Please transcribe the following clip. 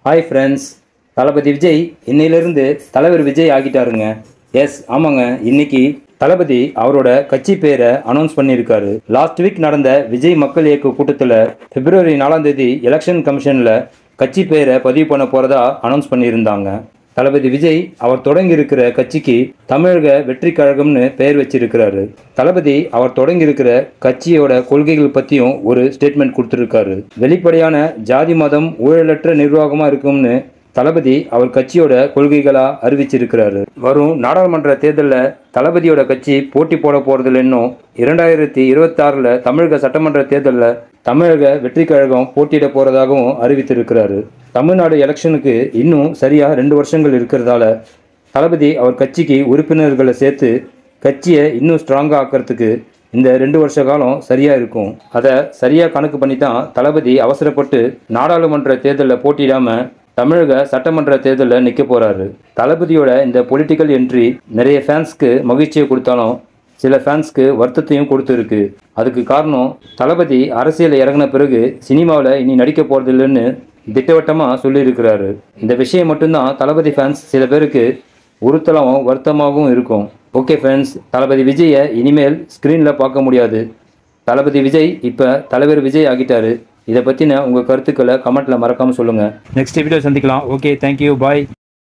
hi friends தளபதி விஜய் இன்னையிலிருந்து தலைவர் Vijay ஆகிட்டாருங்க S ஆமாங்க இன்னைக்கு தளபதி அவரோட கட்சி பேரை அனௌன்ஸ் பண்ணியிருக்காரு லாஸ்ட் வீக் நடந்த விஜய் மக்கள் இயக்க கூட்டத்தில் பிப்ரவரி நாலாம் தேதி எலெக்ஷன் கமிஷனில் கட்சி பேரை பதிவு பண்ண போகிறதா அனௌன்ஸ் பண்ணியிருந்தாங்க தளபதி விஜய் அவர் தொடங்கி இருக்கிற கட்சிக்கு தமிழக வெற்றி கழகம்னு பெயர் வச்சிருக்கிறாரு தளபதி அவர் தொடங்கி இருக்கிற கட்சியோட கொள்கைகள் பற்றியும் ஒரு ஸ்டேட்மெண்ட் கொடுத்துருக்காரு வெளிப்படையான ஜாதி மதம் ஊழலற்ற நிர்வாகமாக இருக்கும்னு தளபதி அவர் கட்சியோட கொள்கைகளா அறிவிச்சிருக்கிறாரு வரும் நாடாளுமன்ற தேர்தலில் தளபதியோட கட்சி போட்டி போட போறதில்ல இன்னும் இரண்டாயிரத்தி இருபத்தாறில் தமிழக சட்டமன்ற தேர்தலில் தமிழக வெற்றி கழகம் போட்டியிட போறதாகவும் அறிவித்திருக்கிறாரு தமிழ்நாடு எலெக்ஷனுக்கு இன்னும் சரியா ரெண்டு வருஷங்கள் இருக்கிறதால தளபதி அவர் கட்சிக்கு உறுப்பினர்களை சேர்த்து கட்சியை இன்னும் ஸ்ட்ராங்காக ஆக்கிறதுக்கு இந்த ரெண்டு வருஷ காலம் சரியா இருக்கும் அதை சரியா கணக்கு பண்ணி தான் தளபதி அவசரப்பட்டு நாடாளுமன்ற தேர்தலில் போட்டியிடாம தமிழக சட்டமன்ற தேர்தலில் நிற்க போறாரு தளபதியோட இந்த பொலிட்டிக்கல் என்ட்ரி நிறைய ஃபேன்ஸ்க்கு மகிழ்ச்சியை கொடுத்தாலும் சில ஃபேன்ஸ்க்கு வருத்தத்தையும் கொடுத்துருக்கு அதுக்கு காரணம் தளபதி அரசியல் இறங்கின பிறகு சினிமாவில் இனி நடிக்க போறதில்லைன்னு திட்டவட்டமாக சொல்லியிருக்கிறாரு இந்த விஷயம் மட்டும்தான் தளபதி ஃபேன்ஸ் சில பேருக்கு உறுத்தலாகவும் வருத்தமாகவும் இருக்கும் ஓகே ஃப்ரெண்ட்ஸ் தளபதி விஜயை இனிமேல் ஸ்க்ரீனில் பார்க்க முடியாது தளபதி விஜய் இப்போ தலைவர் விஜய் ஆகிட்டாரு இதை பற்றின உங்கள் கருத்துக்களை கமெண்ட்டில் மறக்காமல் சொல்லுங்கள் நெக்ஸ்ட் வீடியோ சந்திக்கலாம் ஓகே தேங்க்யூ பாய்